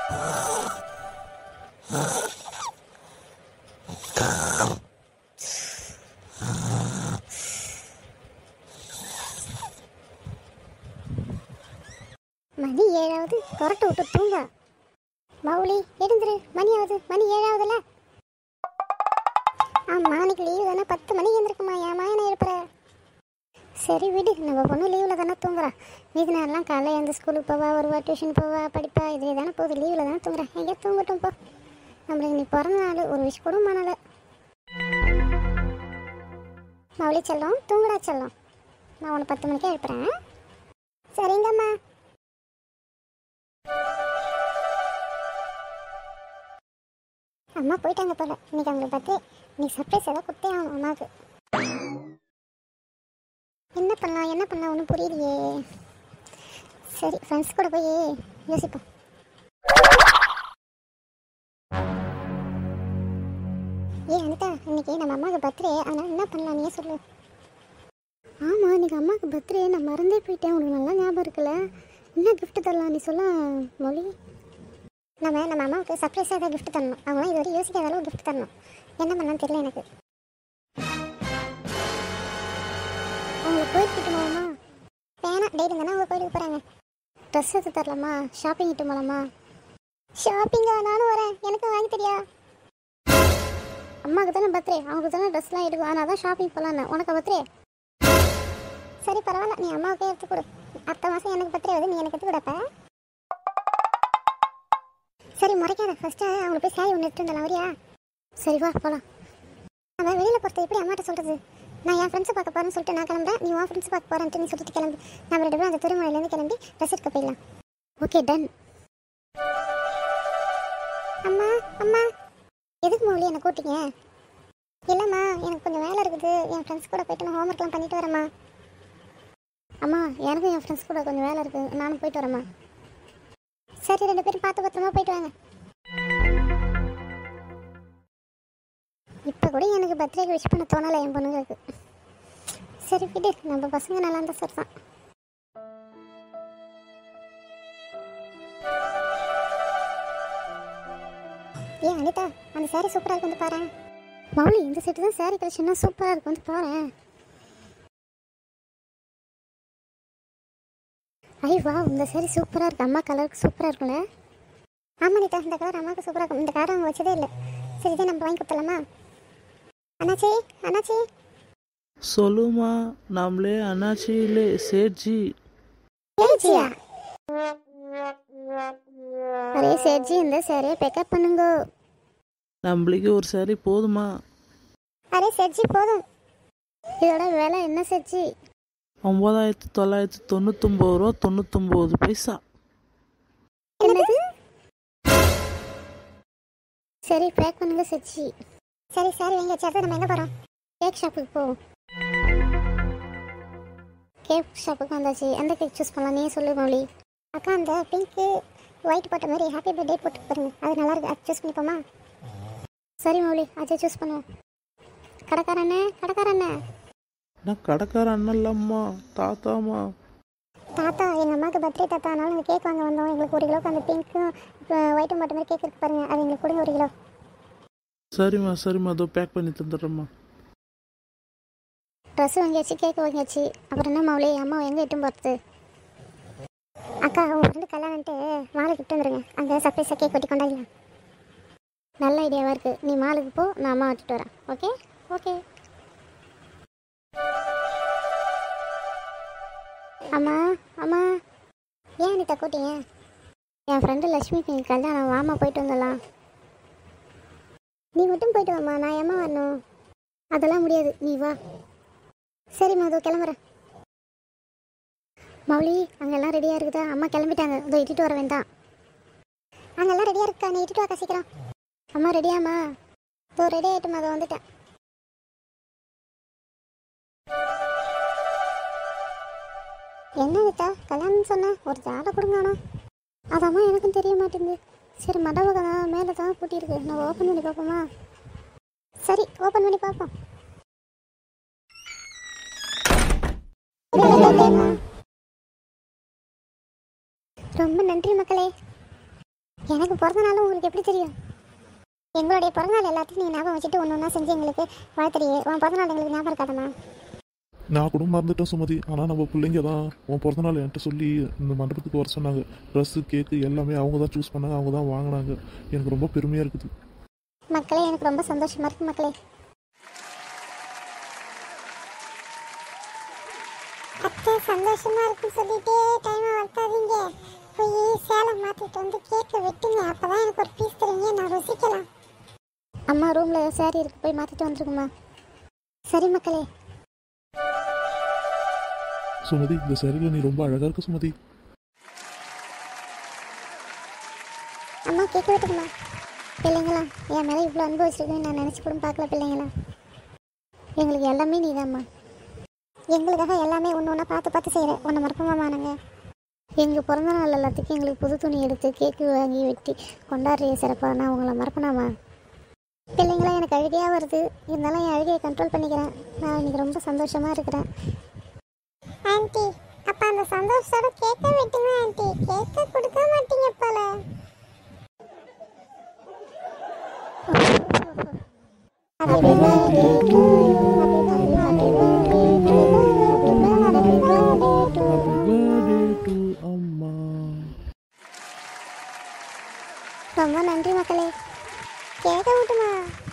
மணி ஏழாவது கொரட்டை விட்டு தூங்க மௌலி எழுந்துரு மணி ஆகுது மணி ஏழாவதுல ஆமா அன்னைக்கு லீவு தானே பத்து மணிக்கு எழுந்திருக்குமா ஏமா என்ன எழுப்புற சரி விடு நம்ம பொண்ணு லீவில் தானே தூங்குறா மீதி நேரம்லாம் காலையில் எழுந்து ஸ்கூலுக்கு போவா வருவா டியூஷன் போவா படிப்பா இதுவே தானே போகுது லீவில் தானே தூங்குறா எங்கேயா தூங்கட்டும் போ நம்மளுக்கு இன்னைக்கு பிறந்த நாள் ஒரு விஷயம் கூட மணல மௌலி செல்லம் தூங்குடா செல்லம் நான் உன்னை பத்து மணிக்கே எழுப்புறேன் சரிங்கம்மா அம்மா போயிட்டாங்க போல இன்னைக்கு அவங்களை பார்த்து நீ சர்ப்ரைஸ் ஏதோ கொடுத்தே ஆகணும் அம்மாவுக்கு என்ன பண்ணலாம் என்ன பண்ணலாம் ஒன்றும் புரியலையே சரி ஃப்ரெண்ட்ஸ் கூட போய் யோசிப்போம் ஏ அனிதா இன்னைக்கு நம்ம அம்மாவுக்கு பர்த்டே அதனால் என்ன பண்ணலாம் நீயே சொல்லு ஆமாம் இன்னைக்கு அம்மாவுக்கு பர்த்டே நான் மறந்தே போயிட்டேன் உனக்கு நல்லா ஞாபகம் இருக்குல்ல என்ன gift தரலாம் நீ சொல்ல மொழி நம்ம நம்ம அம்மாவுக்கு சர்ப்ரைஸாக ஏதாவது gift தரணும் அவங்களாம் இது வரை யோசிக்காத அளவு gift தரணும் என்ன பண்ணலாம்னு தெரியல எனக்கு அவங்க கோயிலுக்கு போகலாமா வேணாம் டெய்லி தானே அவங்க கோயிலுக்கு போகிறாங்க ட்ரெஸ் எடுத்து தரலாமா ஷாப்பிங் இட்டு போகலாமா ஷாப்பிங்கா நானும் வரேன் எனக்கு வாங்கி தெரியா அம்மாவுக்கு தானே பர்த்டே அவங்களுக்கு தானே ட்ரெஸ்லாம் எடுக்கும் அதனால தான் ஷாப்பிங் போகலான்னு உனக்கு பர்த்டே சரி பரவாயில்ல நீ அம்மாவுக்கே எடுத்து கொடு அடுத்த மாதம் எனக்கு பர்த்டே வருது நீ எனக்கு எடுத்து கொடுப்ப சரி முறைக்காத ஃபர்ஸ்ட்டு அவங்களை போய் சாரி ஒன்று எடுத்து வந்துடலாம் வரியா சரி வா போகலாம் நம்ம வெளியில் போகிறது எப்படி அம்மாட்ட சொல்கிறது நான் என் ஃப்ரெண்ட்ஸை பார்க்க போகிறேன்னு சொல்லிட்டு நான் கிளம்புறேன் நீ உன் ஃப்ரெண்ட்ஸ் பார்க்க போகிறேன்ட்டு நீ சொல்லிட்டு கிளம்பு நம்ம ரெண்டு பேரும் அந்த திருமலையிலேருந்து கிளம்பி ட்ரெஸ் எடுக்க போயிடலாம் ஓகே டன் அம்மா அம்மா எதுக்கு மௌலி என்னை கூட்டிங்க இல்லைம்மா எனக்கு கொஞ்சம் வேலை இருக்குது என் ஃப்ரெண்ட்ஸ் கூட போயிட்டு நான் ஹோம்ஒர்க்லாம் பண்ணிட்டு வரேம்மா அம்மா எனக்கும் என் ஃப்ரெண்ட்ஸ் கூட கொஞ்சம் வேலை இருக்குது நானும் போயிட்டு வரேம்மா சரி ரெண்டு பேரும் பார்த்து பத்திரமா போயிட்டு வாங்க இப்போ கூட எனக்கு பர்த்டேக்கு விஷ் பண்ண தோணலை என் பொண்ணுங்களுக்கு சரி விடு நம்ம பசங்க நல்லா இருந்தால் சரி தான் ஏ அனிதா அந்த saree சூப்பராக இருக்கு வந்து பாரு மௌலி இந்த செட்டு தான் saree கலெக்ஷன்னா சூப்பராக இருக்கு வந்து பாரு ஐ வா இந்த saree சூப்பராக இருக்கு அம்மா கலருக்கு சூப்பராக இருக்கும்ல ஆமாம் அனிதா இந்த கலர் அம்மாவுக்கு சூப்பராக இருக்கும் இந்த கலர் அவங்க வச்சதே இல்லை சரி இதை நம்ம வாங்கி கொடுத்துடலாமா அண்ணாச்சி அண்ணாச்சி சொல்லுமா நம்மளே அண்ணாச்சியிலே சேட்ஜி ஏஜியா அரே சேட்ஜி இந்த சாரியை பிக்கப் பண்ணுங்க நம்மளுக்கு ஒரு சாரி போதுமா அரே சேட்ஜி போதும் இதோட விலை என்ன சேட்ஜி ஒம்பதாயிரத்தி தொள்ளாயிரத்தி தொண்ணூத்தொம்பது ரூபா தொண்ணூத்தொம்பது பைசா என்னது சரி பேக் பண்ணுங்க சேட்ஜி சரி சாரி எங்க வச்சு நம்ம எங்க போறோம் கேக் ஷாப்புக்கு போவோம் கேக் ஷாப்புக்கு வந்தாச்சு எந்த கேக் சூஸ் பண்ணலாம் நீ சொல்லு மௌலி அக்கா அந்த பிங்க்கு ஒயிட் போட்ட மாதிரி ஹாப்பி பர்த்டே போட்டு பாருங்க அது நல்லா இருக்கு அது சூஸ் பண்ணிப்போமா சரி மௌலி அதை சூஸ் பண்ணுவோம் கடைக்காரண்ணே கடைக்காரண்ணே நான் கடைக்கார அண்ணன் இல்லம்மா தாத்தாம்மா தாத்தா எங்கள் அம்மாவுக்கு பர்த்டே தாத்தா அதனால அந்த கேக் வாங்க வந்தோம் எங்களுக்கு ஒரு கிலோக்கு அந்த பிங்க்கும் ஒயிட்டும் போட்ட மாதிரி கேக் இருக்கு பாருங்க அது எங்களுக்கு கொடுங்க ஒரு கிலோ சரிம்மா சரிம்மா அதோ பேக் பண்ணி தந்துடுறேம்மா ட்ரெஸ் வாங்கியாச்சு கேக் வாங்கியாச்சு அப்புறம் என்ன மௌலி அம்மா எங்கே இட்டும் போகிறது அக்கா உங்க ஃப்ரெண்டு கல்யாணம்ட்டு மாலுக்கு இட்டு வந்துருங்க அங்கே சர்ப்ரைஸாக கேக் வெட்டி கொண்டாடலாம் நல்ல ஐடியாவாக இருக்குது நீ மாலுக்கு போ நான் அம்மா விட்டுட்டு வரேன் ஓகே ஓகே அம்மா அம்மா ஏன் அனிதா கூட்டிங்க என் ஃப்ரெண்டு லக்ஷ்மிக்கு இன்னைக்கு கல்யாணம் வாமா போயிட்டு வந்துடலாம் நீ மட்டும் போயிட்டு வாம்மா நான் ஏம்மா வரணும் அதெல்லாம் முடியாது நீ வா சரி மது கிளம்புறேன் மௌலி அங்கெல்லாம் ரெடியாக இருக்குதா அம்மா கிளம்பிட்டாங்க இதோ இட்டுட்டு வர வேண்டாம் அங்கெல்லாம் ரெடியாக இருக்கா நீ இட்டுட்டு வாக்கா சீக்கிரம் அம்மா ரெடியாம்மா இதோ ரெடி ஆகிட்டுமா அதை வந்துட்டேன் என்ன வித்தா கல்யாணம் சொன்ன ஒரு ஜாடை கொடுங்கானோ அதாம்மா எனக்கும் தெரிய மாட்டேங்குது சரி மண்டபம் தான் மேலே தான் பூட்டியிருக்கு நான் ஓப்பன் பண்ணி பார்ப்போமா சரி ஓப்பன் பண்ணி பார்ப்போம் ரொம்ப நன்றி மக்களே எனக்கு பிறந்த நாளும் உங்களுக்கு எப்படி தெரியும் எங்களுடைய பிறந்தநாள் எல்லாத்தையும் நீங்கள் ஞாபகம் வச்சுட்டு ஒன்று ஒன்றா செஞ்சு எங்களுக்கு வாழ்த்துறியே உன் பிறந்தநாள் எங்களுக்கு ஞாபகம் இருக்காதம்மா நான் கூட மறந்துட்டேன் சுமதி ஆனால் நம்ம பிள்ளைங்க தான் உன் பிறந்தநாள் என்கிட்ட சொல்லி இந்த மண்டபத்துக்கு வர சொன்னாங்க ட்ரெஸ்ஸு கேக்கு எல்லாமே அவங்க தான் சூஸ் பண்ணாங்க அவங்க தான் வாங்கினாங்க எனக்கு ரொம்ப பெருமையாக இருக்குது மக்களே எனக்கு ரொம்ப சந்தோஷமா இருக்கு மக்களே அத்தை சந்தோஷமா இருக்குன்னு சொல்லிட்டே டைமை வளர்த்தாதீங்க போய் சேலை மாத்திட்டு வந்து கேக்க வெட்டுங்க அப்பதான் எனக்கு ஒரு பீஸ் தருவீங்க நான் ருசிக்கலாம் அம்மா ரூம்ல சாரி இருக்கு போய் மாத்திட்டு வந்துருக்குமா சரி மக்களே சுமதி இந்த சரியில் நீ ரொம்ப அழகாக இருக்க சுமதி அம்மா கேட்க விட்டுக்குமா பிள்ளைங்களா என் மேலே இவ்வளோ அன்பு வச்சிருக்கேன்னு நான் நினச்சி கூட பார்க்கல பிள்ளைங்களா எங்களுக்கு எல்லாமே நீதாம்மா எங்களுக்காக எல்லாமே ஒன்று ஒன்றா பார்த்து பார்த்து செய்கிறேன் ஒன்று மறக்கமாமா நாங்கள் எங்கள் பிறந்த நாள் எல்லாத்துக்கும் எங்களுக்கு புது துணி எடுத்து கேக்கு வாங்கி வெட்டி கொண்டாடுறிய சிறப்பாக நான் உங்களை மறப்பனாமா பிள்ளைங்களா எனக்கு அழுகையாக வருது இருந்தாலும் என் அழுகையை கண்ட்ரோல் பண்ணிக்கிறேன் நான் இன்னைக்கு ரொம்ப சந்தோஷமாக இருக்கிறேன் ஆன்ட்டி அப்போ அந்த சந்தோஷத்தோட கேட்க வெட்டுங்க ஆன்ட்டி கேட்க கொடுக்க மாட்டீங்க போல Happy birthday to you. Happy birthday, happy birthday, happy birthday, happy birthday to Happy birthday to அம்மா ரொம்ப நன்றி மக்களே கேட்க விட்டுமா